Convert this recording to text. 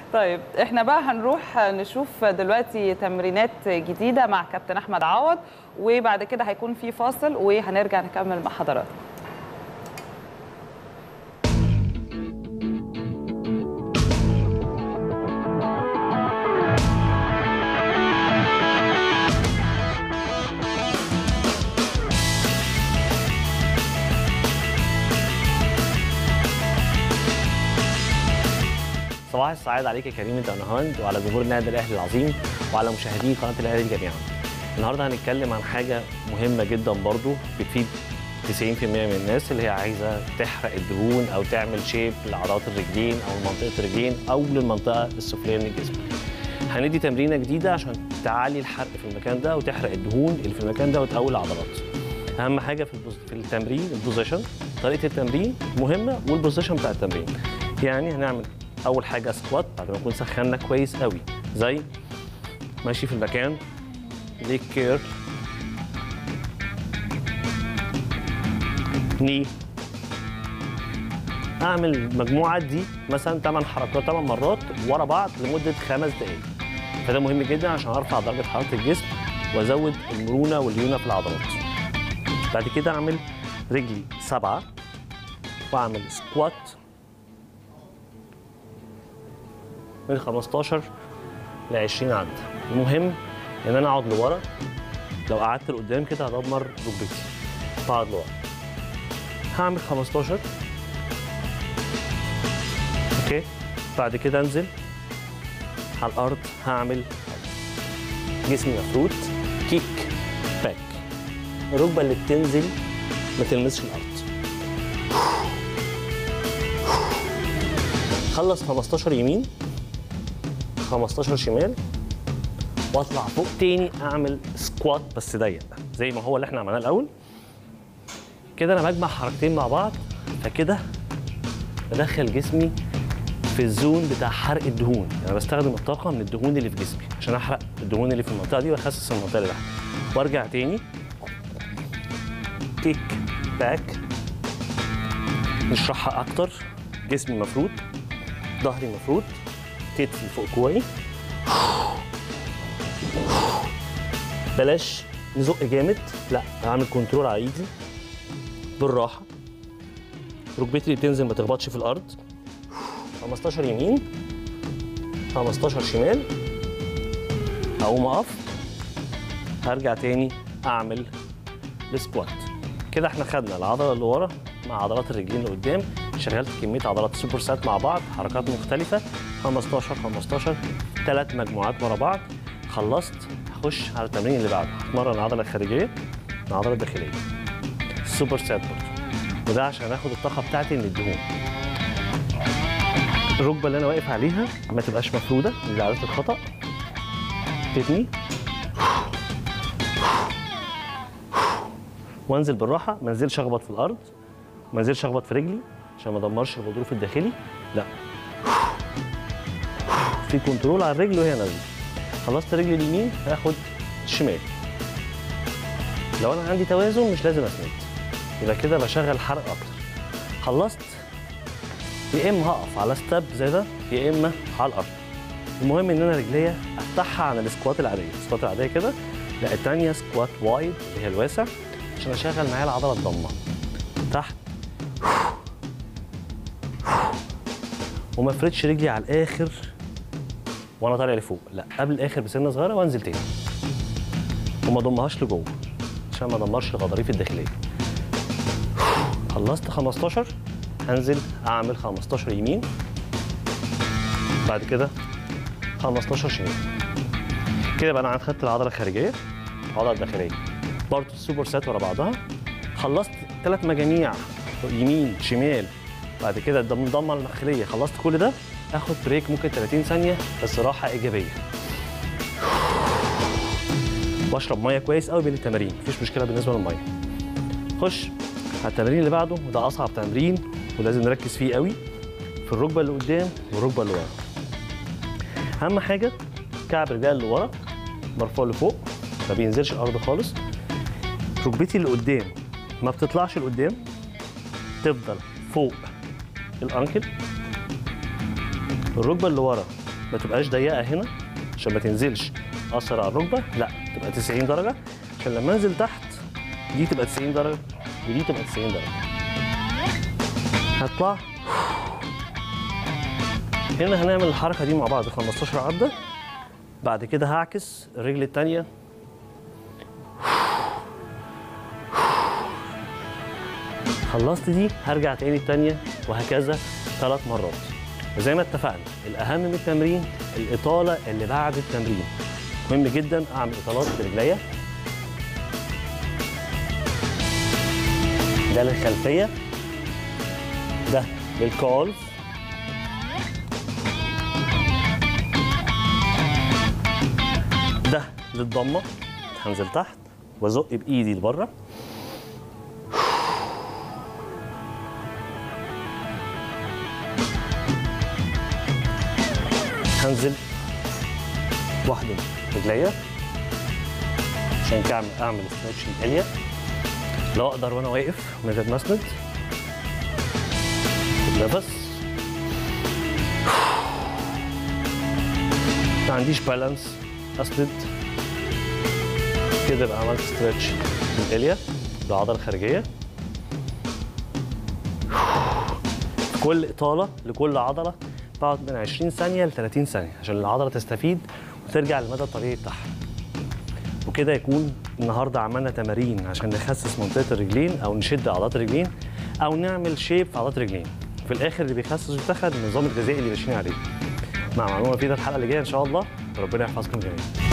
طيب احنا بقى هنروح نشوف دلوقتي تمرينات جديده مع كابتن احمد عوض وبعد كده هيكون في فاصل وهنرجع نكمل مع حضراتكم صباح السعادة عليك يا كريم انت نهاند وعلى جمهور النادي الاهلي العظيم وعلى مشاهدي قناه الاهلي جميعا. النهارده هنتكلم عن حاجه مهمه جدا برضو بتفيد 90% من الناس اللي هي عايزه تحرق الدهون او تعمل شيب لعضلات الرجلين او منطقه الرجلين او للمنطقه السفليه من الجسم. هندي تمرينه جديده عشان تعلي الحرق في المكان ده وتحرق الدهون اللي في المكان ده وتقوي العضلات. اهم حاجه في البوز- في التمرين البوزيشن طريقه التمرين مهمه والبوزيشن بتاع التمرين. يعني هنعمل اول حاجه سكوات بعد ما نكون سخنا كويس قوي زي ماشي في المكان ليك كير ني اعمل المجموعه دي مثلا 8 حركات 8 مرات ورا بعض لمده خمس دقائق فده مهم جدا عشان ارفع درجه حراره الجسم وازود المرونه والليونه في العضلات بعد كده اعمل رجلي سبعه واعمل سكوات من 15 ل 20 عد المهم ان انا اقعد لورا لو قعدت لقدام كده هدمر ركبتي هقعد لورا هعمل 15 اوكي بعد كده انزل على الارض هعمل جسمي مفروض كيك باك الركبه اللي بتنزل ما تلمسش الارض خلص 15 يمين 15 شمال واطلع فوق تاني اعمل سكوات بس ضيق زي ما هو اللي احنا عملناه الاول كده انا بجمع حركتين مع بعض فكده بدخل جسمي في الزون بتاع حرق الدهون يعني بستخدم الطاقه من الدهون اللي في جسمي عشان احرق الدهون اللي في المنطقه دي واخسس المنطقه اللي تحت وارجع تاني تيك باك نشرحها اكتر جسمي مفروض ظهري مفروض كتفي فوق كوعي بلاش نزق جامد لا اعمل كنترول على ايدي بالراحه ركبتي اللي بتنزل ما تخبطش في الارض 15 يمين 15 شمال اقوم اقف هرجع تاني اعمل السكوات كده احنا خدنا العضله اللي ورا مع عضلات الرجلين اللي قدام شغلت كميه عضلات سوبر سات مع بعض حركات مختلفه 15 15 ثلاث مجموعات ورا بعض خلصت هخش على التمرين اللي بعده هتمرن العضله الخارجيه مع العضله الداخليه سوبر سات برضه وده عشان اخد الطاقه بتاعتي من الدهون الركبه اللي انا واقف عليها ما تبقاش مفروده دي عادات الخطا تتني وانزل بالراحه ما انزلش اخبط في الارض ما انزلش اخبط في رجلي عشان ما ادمرش الغضروف الداخلي لا في كنترول على الرجل وهي نازله خلصت رجلي اليمين هاخد الشمال لو انا عندي توازن مش لازم اسند يبقى كده بشغل حرق اكتر خلصت يا اما هقف على ستاب زي ده يا اما على الارض المهم ان انا رجليا افتحها عن السكوات العاديه السكوات العاديه كده لا الثانيه سكوات وايد اللي هي الواسع عشان اشغل معايا العضله الضمه تحت وما افردش رجلي على الاخر وانا طالع لفوق لا قبل الاخر بسنه صغيره وانزل تاني وما اضمهاش لجوه عشان ما ادمرش الغضاريف الداخليه خلصت 15 هنزل اعمل 15 يمين بعد كده 15 شمال كده بقى انا خدت العضله الخارجيه العضله الداخليه برضه السوبر سات ورا بعضها خلصت ثلاث مجاميع يمين شمال بعد كده الضمه الداخليه خلصت كل ده اخد بريك ممكن 30 ثانيه بس راحه ايجابيه واشرب ميه كويس قوي بين التمارين مفيش مشكله بالنسبه للميه خش على التمرين اللي بعده وده اصعب تمرين ولازم نركز فيه قوي في الركبه اللي قدام والركبه اللي ورا اهم حاجه كعب رجلي اللي ورا مرفوع لفوق ما بينزلش الارض خالص ركبتي اللي قدام ما بتطلعش لقدام تفضل فوق الانكل الركبه اللي ورا ما تبقاش ضيقه هنا عشان ما تنزلش اثر على الركبه لا تبقى 90 درجه عشان لما انزل تحت دي تبقى 90 درجه ودي تبقى 90 درجه هطلع هنا هنعمل الحركه دي مع بعض 15 عده بعد كده هعكس الرجل الثانيه خلصت دي هرجع تاني التانية وهكذا ثلاث مرات وزي ما اتفقنا الأهم من التمرين الإطالة اللي بعد التمرين مهم جدا أعمل إطالات برجليا ده للخلفية ده للكولز ده للضمة هنزل تحت وازق بايدي لبره هنزل واحدة رجليا عشان كده أعمل- اعمل ستريتش للاليا لو اقدر وانا واقف من غير ما اسند خد نفس ما عنديش بالانس اسند كده يبقى عملت ستريتش للاليا العضله الخارجيه في كل اطاله لكل عضله بقعد من 20 ثانيه ل 30 ثانيه عشان العضله تستفيد وترجع للمدى الطبيعي بتاعها وكده يكون النهارده عملنا تمارين عشان نخسس منطقه الرجلين او نشد عضلات الرجلين او نعمل شيب في عضلات الرجلين في الاخر اللي بيخسس ويتخذ النظام الغذائي اللي ماشيين عليه مع معلومه مفيده الحلقه اللي جايه ان شاء الله وربنا يحفظكم جميعا